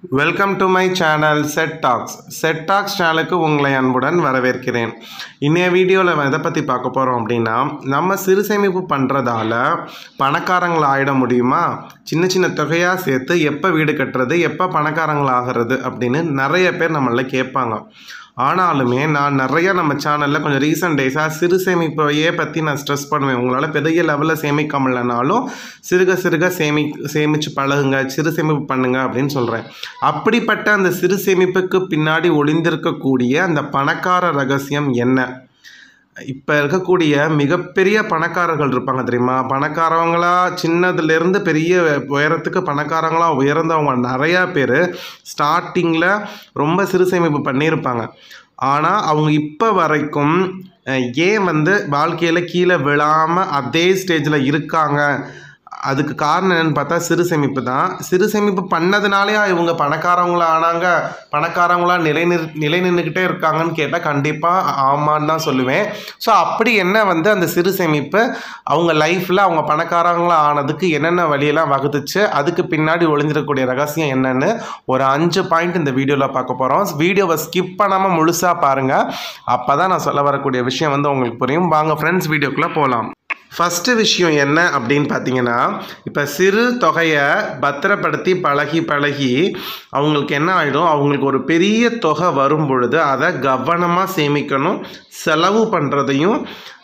welcome to my channel set talks set talks சேனலுக்கு உங்களை அன்புடன் வரவேற்கிறேன் இன்றைய வீடியோவில் எதை பற்றி பார்க்க போகிறோம் அப்படின்னா நம்ம சிறு சேமிப்பு பண்ணுறதால பணக்காரங்கள் ஆகிட முடியுமா சின்ன சின்ன தொகையாக சேர்த்து எப்போ வீடு கட்டுறது எப்போ பணக்காரங்கள் ஆகிறது அப்படின்னு நிறைய பேர் நம்மள கேட்பாங்க ஆனாலுமே நான் நிறைய நம்ம சேனலில் கொஞ்சம் ரீசெண்ட் டேஸாக சிறு சேமிப்பையே பற்றி நான் ஸ்ட்ரெஸ் பண்ணுவேன் உங்களால் பெரிய லெவலில் சேமிக்க முடியலனாலும் சிறுக சிறுக சேமி சேமித்து பழகுங்க சிறு சேமிப்பு பண்ணுங்க அப்படின்னு சொல்கிறேன் அப்படிப்பட்ட அந்த சிறு சேமிப்புக்கு பின்னாடி ஒளிந்திருக்கக்கூடிய அந்த பணக்கார ரகசியம் என்ன இப்போ இருக்கக்கூடிய மிகப்பெரிய பணக்காரர்கள் இருப்பாங்க தெரியுமா பணக்காரவங்களா சின்னதுலேருந்து பெரிய உயரத்துக்கு பணக்காரங்களா உயர்ந்தவங்க நிறையா பேர் ஸ்டார்டிங்கில் ரொம்ப சிறு சேமிப்பு பண்ணியிருப்பாங்க ஆனால் அவங்க இப்போ வரைக்கும் அஹ், ஏன் வந்து வாழ்க்கையில் கீழே விழாமல் அதே ஸ்டேஜில் இருக்காங்க அதுக்கு காரணம் என்னன்னு பார்த்தா சிறு சேமிப்பு தான் சிறு சேமிப்பு பண்ணதுனாலே இவங்க பணக்காரவங்களா ஆனாங்க பணக்காரங்களா நிலை நிறு நிலை நின்றுக்கிட்டே இருக்காங்கன்னு கேட்டால் கண்டிப்பாக ஆமான்னு தான் சொல்லுவேன் ஸோ அப்படி என்ன வந்து அந்த சிறு சேமிப்பு அவங்க லைஃப்பில் அவங்க பணக்காரங்களா ஆனதுக்கு என்னென்ன வழியெல்லாம் வகுத்துச்சு அதுக்கு பின்னாடி ஒளிஞ்சிருக்கக்கூடிய ரகசியம் என்னன்னு ஒரு அஞ்சு பாயிண்ட் இந்த வீடியோவில் பார்க்க போகிறோம் வீடியோவை ஸ்கிப் பண்ணாமல் முழுசாக பாருங்கள் அப்போ தான் நான் சொல்ல வரக்கூடிய விஷயம் வந்து உங்களுக்கு புரியும் வாங்க ஃப்ரெண்ட்ஸ் வீடியோக்குள்ளே போகலாம் ஃபஸ்ட்டு விஷயம் என்ன அப்படின்னு பார்த்தீங்கன்னா இப்போ சிறு தொகையை பத்திரப்படுத்தி பழகி பழகி அவங்களுக்கு என்ன ஆகிடும் அவங்களுக்கு ஒரு பெரிய தொகை வரும் பொழுது அதை கவனமாக சேமிக்கணும் செலவு பண்ணுறதையும்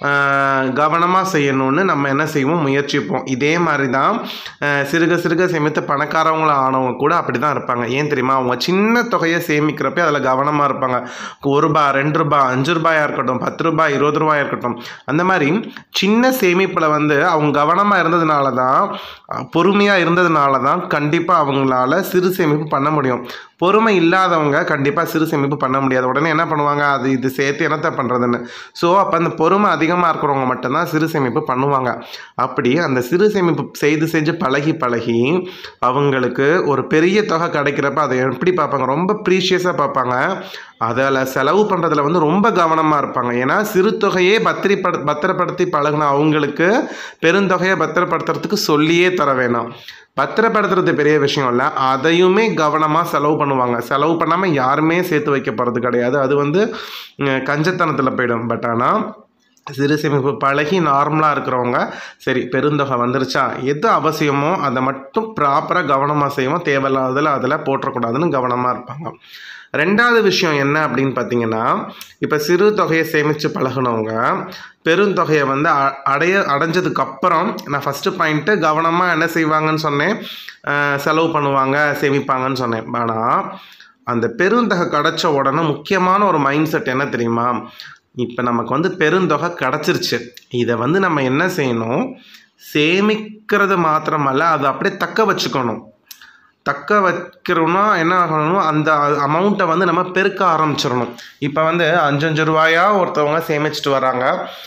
கவனமாக செய்யணும்னு நம்ம என்ன செய்வோம் முயற்சிப்போம் இதே மாதிரி தான் ஆஹ், சிறுக சிறுக சேமித்து பணக்காரவங்கள ஆனவங்க கூட அப்படி தான் இருப்பாங்க ஏன் தெரியுமா அவங்க சின்ன தொகையை சேமிக்கிறப்ப அதில் கவனமாக இருப்பாங்க ஒரு ரூபா ரெண்டு ரூபா அஞ்சு ரூபாயாக இருக்கட்டும் பத்து ரூபாய் இருபது ரூபாயாக இருக்கட்டும் அந்த மாதிரி சின்ன சேமிப்பில் வந்து அவங்க கவனமாக இருந்ததுனால தான் பொறுமையாக இருந்ததுனால தான் கண்டிப்பாக அவங்களால சிறு சேமிப்பு பண்ண முடியும் பொறுமை இல்லாதவங்க கண்டிப்பாக சிறு சேமிப்பு பண்ண முடியாது உடனே என்ன பண்ணுவாங்க அது இது சேர்த்து என்னத்தை பண்ணுறதுன்னு ஸோ அப்போ அந்த பொறுமை அதிகமாக இருக்கிறவங்க மட்டும்தான் சிறு சேமிப்பு பண்ணுவாங்க அப்படி அந்த சிறு சேமிப்பு செய்து செஞ்சு பழகி பழகி அவங்களுக்கு ஒரு பெரிய தொகை கிடைக்கிறப்ப அதை எப்படி பார்ப்பாங்க ரொம்ப ப்ரீஷியஸாக பார்ப்பாங்க அதில் செலவு பண்ணுறதுல வந்து ரொம்ப கவனமாக இருப்பாங்க ஏன்னா சிறு தொகையே பத்திரிப்படு பத்திரப்படுத்தி பழகின அவங்களுக்கு பெருந்தொகையை பத்திரப்படுத்துறதுக்கு சொல்லியே தர வேணாம் பத்திரப்படுத்துறது பெரிய விஷயம் இல்லை அதையுமே கவனமாக செலவு பண்ணுவாங்க செலவு பண்ணாமல் யாருமே சேர்த்து வைக்க போகிறது கிடையாது அது வந்து உம், கஞ்சத்தனத்தில் போயிடும் பட் ஆனால் சிறு சேமிப்பு பழகி நார்மலாக இருக்கிறவங்க சரி பெருந்தொகை வந்துருச்சா எது அவசியமோ அதை மட்டும் ப்ராப்பராக கவனமாக செய்வோம் தேவையில்லாததில் அதில் போட்டுறக்கூடாதுன்னு கவனமாக இருப்பாங்க ரெண்டாவது விஷயம் என்ன அப்படின்னு பார்த்தீங்கன்னா இப்போ சிறு தொகையை சேமித்து பழகுனவங்க பெருந்தொகையை வந்து அ- அடைய அடைஞ்சதுக்கு அப்புறம் நான் ஃபஸ்ட்டு பாயிண்ட்டு கவனமாக என்ன செய்வாங்கன்னு சொன்னேன் அஹ், செலவு பண்ணுவாங்க சேமிப்பாங்கன்னு சொன்னேன் ஆனால் அந்த பெருந்தொகை கிடச்ச உடனே முக்கியமான ஒரு மைண்ட் செட் என்ன தெரியுமா இப்போ நமக்கு வந்து பெருந்தொகை கிடச்சிருச்சு இதை வந்து நம்ம என்ன செய்யணும் சேமிக்கிறது மாத்திரமல்ல அதை அப்படியே தக்க வச்சுக்கணும் தக்க வைக்கிறோம்னா என்ன ஆகணும் அந்த அமௌண்ட்டை வந்து நம்ம பெருக்க ஆரம்பிச்சிடணும் இப்போ வந்து அஞ்சஞ்சு ரூபாயா ஒருத்தவங்க சேமிச்சுட்டு வராங்க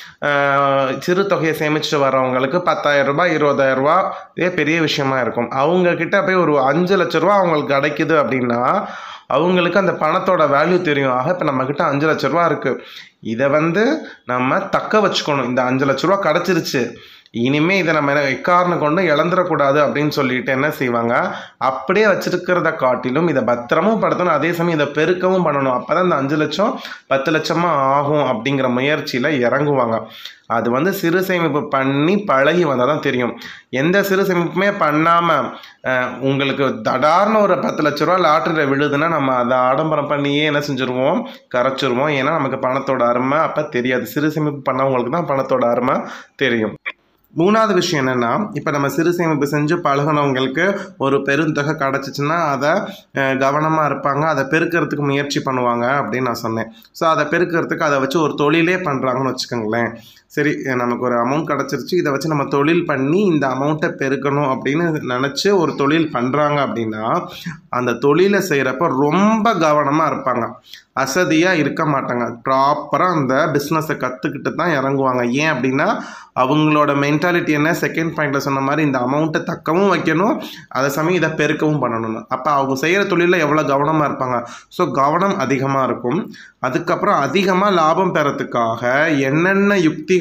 ஆஹ் சிறு தொகையை சேமிச்சுட்டு வரவங்களுக்கு பத்தாயிரம் ரூபாய் இருபதாயிரம் ரூபா இதே பெரிய விஷயமா இருக்கும் அவங்க கிட்ட போய் ஒரு அஞ்சு லட்ச ரூபா அவங்களுக்கு கிடைக்குது அப்படின்னா அவங்களுக்கு அந்த பணத்தோட வேல்யூ தெரியும் ஆக இப்போ நம்மக்கிட்ட அஞ்சு லட்ச ரூபா இருக்குது இதை வந்து நம்ம தக்க வச்சுக்கணும் இந்த அஞ்சு லட்ச ரூபா கிடச்சிருச்சு இனிமே இதை நம்ம என்ன எக்காரணம் கொண்டு இழந்துடக்கூடாது அப்படின்னு சொல்லிட்டு என்ன செய்வாங்க அப்படியே வச்சிருக்கிறத காட்டிலும் இதை பத்திரமும் படுத்தணும் அதே சமயம் இதை பெருக்கவும் பண்ணணும் அப்போ தான் இந்த அஞ்சு லட்சம் பத்து லட்சமாக ஆகும் அப்படிங்கிற முயற்சியில் இறங்குவாங்க அது வந்து சிறு சேமிப்பு பண்ணி பழகி வந்தால் தான் தெரியும் எந்த சிறு சேமிப்புமே பண்ணாமல் உங்களுக்கு தடார்னு ஒரு பத்து லட்ச ரூபா லாட்டரியில் விழுதுன்னா நம்ம அதை ஆடம்பரம் பண்ணியே என்ன செஞ்சுருவோம் கரைச்சிருவோம் ஏன்னா நமக்கு பணத்தோட அருமை அப்போ தெரியாது சிறு சேமிப்பு பண்ணவங்களுக்கு தான் பணத்தோட அருமை தெரியும் மூணாவது விஷயம் என்னென்னா இப்போ நம்ம சிறு சேமிப்பு செஞ்சு பழகுனவங்களுக்கு ஒரு பெருந்தொகை கிடச்சிச்சின்னா அதை கவனமாக இருப்பாங்க அதை பெருக்கிறதுக்கு முயற்சி பண்ணுவாங்க அப்படின்னு நான் சொன்னேன் ஸோ அதை பெருக்கிறதுக்கு அதை வச்சு ஒரு தொழிலே பண்ணுறாங்கன்னு வச்சுக்கோங்களேன் சரி அஹ் நமக்கு ஒரு அமௌண்ட் கிடச்சிருச்சு இதை வச்சு நம்ம தொழில் பண்ணி இந்த அமௌண்ட்டை பெருக்கணும் அப்படின்னு நினச்சி ஒரு தொழில் பண்ணுறாங்க அப்படின்னா அந்த தொழிலை செய்கிறப்ப ரொம்ப கவனமாக இருப்பாங்க அசதியாக இருக்க மாட்டாங்க ப்ராப்பராக அந்த பிஸ்னஸை கற்றுக்கிட்டு தான் இறங்குவாங்க ஏன் அப்படின்னா அவங்களோட மென்டாலிட்டி என்ன செகண்ட் பாயிண்டில் சொன்ன மாதிரி இந்த அமௌண்ட்டை தக்கவும் வைக்கணும் அதே சமயம் இதை பெருக்கவும் பண்ணணும் அப்போ அவங்க செய்கிற தொழிலில் எவ்வளோ கவனமாக இருப்பாங்க ஸோ கவனம் அதிகமாக இருக்கும் அதுக்கப்புறம் அதிகமாக லாபம் பெறத்துக்காக என்னென்ன யுக்திகள்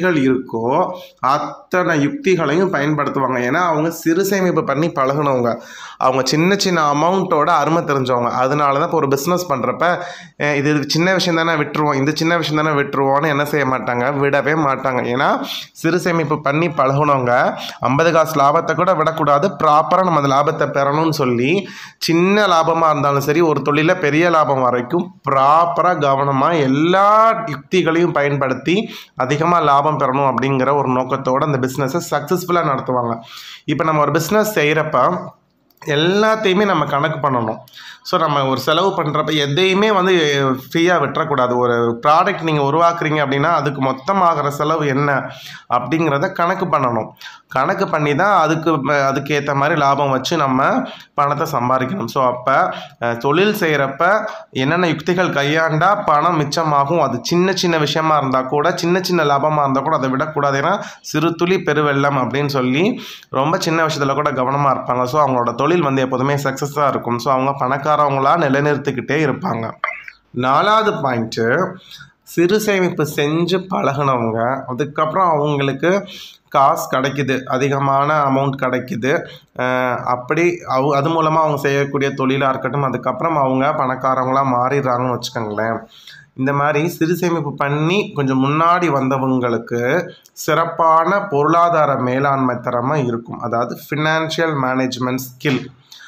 யுக்திகள் இருக்கோ அத்தனை யுக்திகளையும் பயன்படுத்துவாங்க ஏன்னா அவங்க சிறு சேமிப்பு பண்ணி பழகுனவங்க அவங்க சின்ன சின்ன அமௌண்ட்டோட அருமை தெரிஞ்சவங்க அதனால தான் இப்போ ஒரு பிஸ்னஸ் பண்ணுறப்ப இது சின்ன விஷயம் தானே விட்டுருவோம் இந்த சின்ன விஷயம் தானே விட்டுருவோம்னு என்ன செய்ய மாட்டாங்க விடவே மாட்டாங்க ஏன்னா சிறு சேமிப்பு பண்ணி பழகுனவங்க ஐம்பது காசு லாபத்தை கூட விடக்கூடாது ப்ராப்பராக நம்ம அந்த லாபத்தை பெறணும்னு சொல்லி சின்ன லாபமாக இருந்தாலும் சரி ஒரு தொழிலில் பெரிய லாபம் வரைக்கும் ப்ராப்பராக கவனமாக எல்லா யுக்திகளையும் பயன்படுத்தி அதிகமாக லாபம் பெறணும் அப்படிங்கிற ஒரு நோக்கத்தோடு அந்த பிஸ்னஸை சக்ஸஸ்ஃபுல்லாக நடத்துவாங்க இப்போ நம்ம ஒரு பிஸ்னஸ் செய்கிறப்ப எல்லாத்தையுமே நம்ம கணக்கு பண்ணணும் ஸோ நம்ம ஒரு செலவு பண்ணுறப்ப எதையுமே வந்து ஃப்ரீயாக விட்டுறக்கூடாது ஒரு ப்ராடக்ட் நீங்கள் உருவாக்குறீங்க அப்படின்னா அதுக்கு மொத்தமாகிற செலவு என்ன அப்படிங்கிறத கணக்கு பண்ணணும் கணக்கு பண்ணி தான் அதுக்கு ம- அதுக்கேற்ற மாதிரி லாபம் வச்சு நம்ம பணத்தை சம்பாதிக்கணும் ஸோ அப்போ தொழில் செய்கிறப்ப என்னென்ன யுக்திகள் கையாண்டா பணம் மிச்சமாகும் அது சின்ன சின்ன விஷயமா இருந்தால் கூட சின்ன சின்ன லாபமாக இருந்தால் கூட அதை விடக்கூடாது ஏன்னா சிறு துளி பெருவெள்ளம் அப்படின்னு சொல்லி ரொம்ப சின்ன விஷயத்தில் கூட கவனமாக இருப்பாங்க ஸோ அவங்களோட தொழில் வந்து எப்போதுமே சக்ஸஸாக இருக்கும் ஸோ அவங்க பணக்காரவங்களா நிலைநிறுத்திக்கிட்டே இருப்பாங்க நாலாவது பாயிண்ட்டு சிறு சேமிப்பு செஞ்சு பழகுனவங்க அதுக்கப்புறம் அவங்களுக்கு காசு கிடைக்குது அதிகமான அமௌண்ட் கிடைக்குது அஹ் அப்படி அவ அது மூலமாக அவங்க செய்யக்கூடிய தொழிலாக இருக்கட்டும் அதுக்கப்புறம் அவங்க பணக்காரவங்களாக மாறிடுறாங்கன்னு வச்சுக்கோங்களேன் இந்த மாதிரி சிறு சேமிப்பு பண்ணி கொஞ்சம் முன்னாடி வந்தவங்களுக்கு சிறப்பான பொருளாதார மேலாண்மை திறமை இருக்கும் அதாவது ஃபினான்ஷியல் மேனேஜ்மெண்ட் ஸ்கில்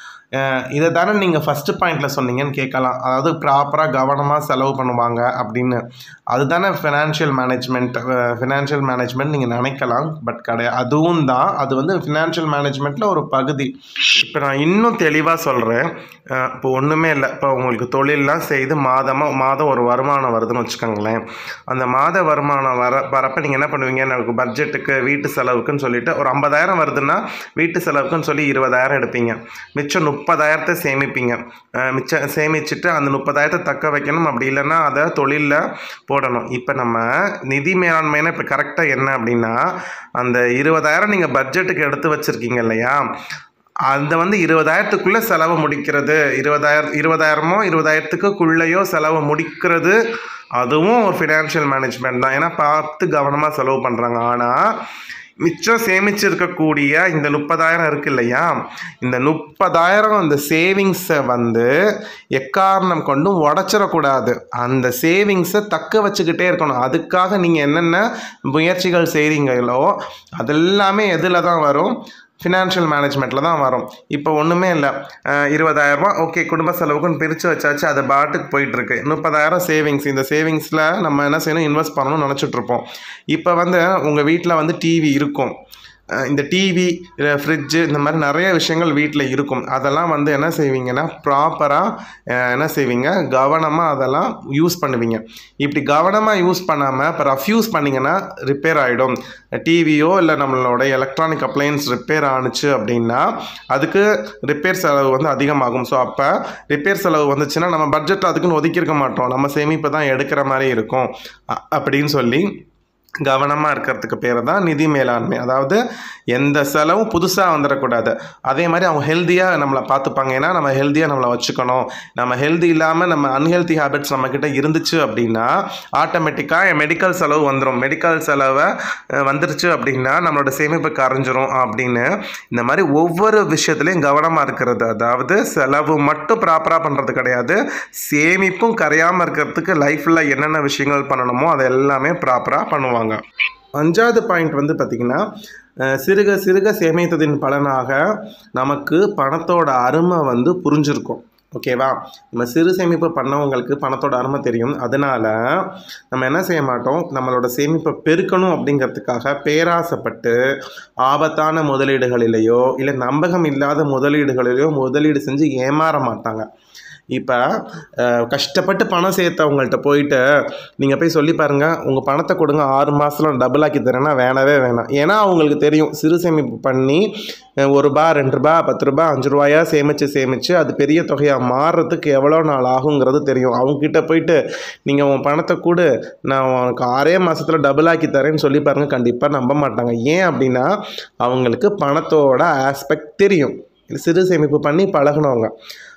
இதை தானே நீங்கள் ஃபஸ்ட்டு பாயிண்டில் சொன்னீங்கன்னு கேட்கலாம் அதாவது ப்ராப்பராக கவனமாக செலவு பண்ணுவாங்க அப்படின்னு அதுதானே ஃபினான்ஷியல் மேனேஜ்மெண்ட் ஃபினான்ஷியல் மேனேஜ்மெண்ட் நீங்கள் நினைக்கலாம் பட் கிடையாது அதுவும் தான் அது வந்து ஃபினான்ஷியல் மேனேஜ்மெண்ட்டில் ஒரு பகுதி இப்போ நான் இன்னும் தெளிவாக சொல்கிறேன் இப்போ ஒன்றுமே இல்லை இப்போ உங்களுக்கு தொழிலெலாம் செய்து மாதமாக மாதம் ஒரு வருமானம் வருதுன்னு வச்சுக்கோங்களேன் அந்த மாத வருமானம் வர வரப்போ நீங்கள் என்ன பண்ணுவீங்க எனக்கு பட்ஜெட்டுக்கு வீட்டு செலவுக்குன்னு சொல்லிட்டு ஒரு ஐம்பதாயிரம் வருதுன்னா வீட்டு செலவுக்குன்னு சொல்லி இருபதாயிரம் எடுப்பீங்க மிச்சம் முப்பதாயிரத்தை சேமிப்பீங்க அஹ் மிச்சம் சேமிச்சுட்டு அந்த முப்பதாயிரத்தை தக்க வைக்கணும் அப்படி இல்லைன்னா அதை தொழிலில் போடணும் இப்போ நம்ம நிதி மேலாண்மைனா இப்போ கரெக்டாக என்ன அப்படின்னா அந்த இருபதாயிரம் நீங்கள் பட்ஜெட்டுக்கு எடுத்து வச்சுருக்கீங்க இல்லையா அந்த வந்து இருபதாயிரத்துக்குள்ளே செலவு முடிக்கிறது இருபதாயிரம் இருபதாயிரமோ இருபதாயிரத்துக்குள்ளேயோ செலவு முடிக்கிறது அதுவும் ஒரு ஃபினான்ஷியல் மேனேஜ்மெண்ட் தான் ஏன்னா பார்த்து கவனமாக செலவு பண்ணுறாங்க ஆனால் மிச்சம் சேமிச்சிருக்கக்கூடிய இந்த முப்பதாயிரம் இருக்கு இல்லையா இந்த முப்பதாயிரம் அந்த சேவிங்ஸை வந்து எக்காரணம் கொண்டும் உடச்சிடக்கூடாது அந்த சேவிங்ஸை தக்க வச்சுக்கிட்டே இருக்கணும் அதுக்காக நீங்கள் என்னென்ன முயற்சிகள் செய்கிறீங்களோ அதெல்லாமே எதில் தான் வரும் ஃபினான்ஷியல் மேனேஜ்மெண்ட்டில் தான் வரும் இப்போ ஒன்றுமே இல்லை இருபதாயிரரூபா ஓகே குடும்ப செலவுக்குன்னு பிரித்து வச்சாச்சு அது பாட்டுக்கு போயிட்டுருக்கு முப்பதாயிரம் சேவிங்ஸ் இந்த சேவிங்ஸில் நம்ம என்ன செய்யணும் இன்வெஸ்ட் பண்ணணும்னு நினச்சிட்டு இருப்போம் இப்போ வந்து உங்கள் வீட்டில் வந்து டிவி இருக்கும் அஹ் இந்த டிவி ஃப்ரிட்ஜு இந்த மாதிரி நிறைய விஷயங்கள் வீட்டில் இருக்கும் அதெல்லாம் வந்து என்ன செய்வீங்கன்னா ப்ராப்பராக என்ன செய்வீங்க கவனமாக அதெல்லாம் யூஸ் பண்ணுவீங்க இப்படி கவனமாக யூஸ் பண்ணாமல் இப்போ ரஃப் யூஸ் பண்ணிங்கன்னா ரிப்பேர் ஆகிடும் டிவியோ இல்லை நம்மளோட எலக்ட்ரானிக் அப்ளையன்ஸ் ரிப்பேர் ஆணுச்சு அப்படின்னா அதுக்கு ரிப்பேர் செலவு வந்து அதிகமாகும் ஸோ அப்போ ரிப்பேர் செலவு வந்துச்சுன்னா நம்ம பட்ஜெட் அதுக்குன்னு ஒதுக்கியிருக்க மாட்டோம் நம்ம சேமிப்பு தான் எடுக்கிற மாதிரி இருக்கும் அ- அப்படின்னு சொல்லி கவனமாக இருக்கிறதுக்கு பேர் தான் நிதி மேலாண்மை அதாவது எந்த செலவும் புதுசாக வந்துடக்கூடாது அதே மாதிரி அவங்க ஹெல்த்தியாக நம்மளை பார்த்துப்பாங்க ஏன்னா நம்ம ஹெல்த்தியாக நம்மளை வச்சுக்கணும் நம்ம ஹெல்தி இல்லாமல் நம்ம அன்ஹெல்தி ஹேபிட்ஸ் நம்மக்கிட்ட இருந்துச்சு அப்படின்னா ஆட்டோமேட்டிக்காக மெடிக்கல் செலவு வந்துடும் மெடிக்கல் செலவை அஹ், வந்துருச்சு அப்படின்னா நம்மளோட சேமிப்பு கரைஞ்சிரும் அப்படின்னு இந்த மாதிரி ஒவ்வொரு விஷயத்துலையும் கவனமாக இருக்கிறது அதாவது செலவு மட்டும் ப்ராப்பராக பண்ணுறது கிடையாது சேமிப்பும் கரையாமல் இருக்கிறதுக்கு லைஃப்பில் என்னென்ன விஷயங்கள் பண்ணணுமோ அதை எல்லாமே ப்ராப்பராக பண்ணுவாங்க அஞ்சாவது பாயிண்ட் வந்து பார்த்திங்கன்னா அஹ், சிறுக சிறுக சேமித்ததின் பலனாக நமக்கு பணத்தோட அருமை வந்து புரிஞ்சிருக்கும் ஓகேவா நம்ம சிறு சேமிப்பு பண்ணவங்களுக்கு பணத்தோட அருமை தெரியும் அதனால நம்ம என்ன செய்ய மாட்டோம் நம்மளோட சேமிப்பை பெருக்கணும் அப்படிங்கிறதுக்காக பேராசைப்பட்டு ஆபத்தான முதலீடுகளிலேயோ இல்லை நம்பகம் இல்லாத முதலீடுகளிலேயோ முதலீடு செஞ்சு ஏமாற மாட்டாங்க இப்போ கஷ்டப்பட்டு பணம் சேர்த்தவங்கள்ட்ட போயிட்டு நீங்கள் போய் சொல்லி பாருங்கள் உங்கள் பணத்தை கொடுங்க ஆறு மாதத்தில் டபுள் ஆக்கி தரேன்னா வேணவே வேணாம் ஏன்னா அவங்களுக்கு தெரியும் சிறு சேமிப்பு பண்ணி அஹ், ஒரு ரூபா ரெண்டு ரூபா பத்து ரூபா அஞ்சு ரூபாயா சேமித்து சேமித்து அது பெரிய தொகையாக மாறுறதுக்கு எவ்வளோ நாள் ஆகுங்கிறது தெரியும் அவங்கக்கிட்ட போயிட்டு நீங்கள் உன் பணத்தை கொடு நான் உனக்கு ஆறே மாதத்தில் டபுள் ஆக்கி தரேன்னு சொல்லி பாருங்கள் கண்டிப்பாக நம்ப மாட்டாங்க ஏன் அப்படின்னா அவங்களுக்கு பணத்தோட ஆஸ்பெக்ட் தெரியும் சிறு சேமிப்பு பண்ணி பழகுனவங்க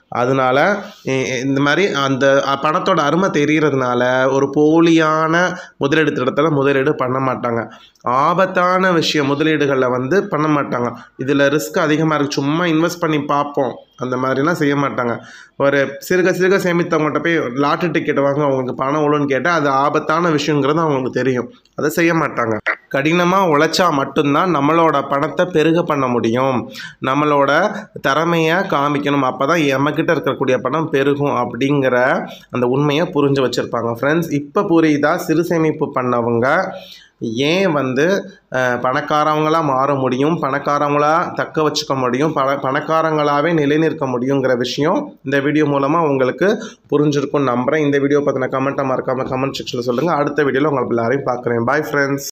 அதனால இ- இந்த மாதிரி அந்த அ- பணத்தோட அருமை தெரியறதுனால ஒரு போலியான முதலீடு இடத்துல முதலீடு பண்ண மாட்டாங்க ஆபத்தான விஷயம் முதலீடுகளில் வந்து பண்ண மாட்டாங்க இதில் ரிஸ்க் அதிகமாக இருக்குது சும்மா இன்வெஸ்ட் பண்ணி பார்ப்போம் அந்த மாதிரிலாம் செய்ய மாட்டாங்க ஒரு சிறுக சிறுக சேமித்தவங்கள்ட்ட போய் லாட்டரி டிக்கெட் வாங்க அவங்களுக்கு பணம் எவ்வளோன்னு கேட்டால் அது ஆபத்தான விஷயங்கிறது அவங்களுக்கு தெரியும் அதை செய்ய மாட்டாங்க கடினமாக உழைச்சா மட்டும்தான் நம்மளோட பணத்தை பெருக பண்ண முடியும் நம்மளோட திறமையை காமிக்கணும் அப்போ தான் எம்மக்கிட்ட இருக்கக்கூடிய பணம் பெருகும் அப்படிங்கிற அந்த உண்மையை புரிஞ்சு வச்சுருப்பாங்க ஃப்ரெண்ட்ஸ் இப்போ புரியுதா சிறு சேமிப்பு பண்ணவங்க ஏன் வந்து அஹ், பணக்காரவங்களா மாற முடியும் பணக்காரவங்களா தக்க வச்சுக்க முடியும் பண பணக்காரங்களாகவே நிலைநிற்க முடியுங்கிற விஷயம் இந்த வீடியோ மூலமாக உங்களுக்கு புரிஞ்சிருக்கும்னு நம்புகிறேன் இந்த வீடியோ பற்றின கமெண்ட்டை மறக்காமல் கமெண்ட் செக்ஷனில் சொல்லுங்கள் அடுத்த வீடியோவில் உங்களை எல்லாரையும் பார்க்குறேன் பாய் ஃப்ரெண்ட்ஸ்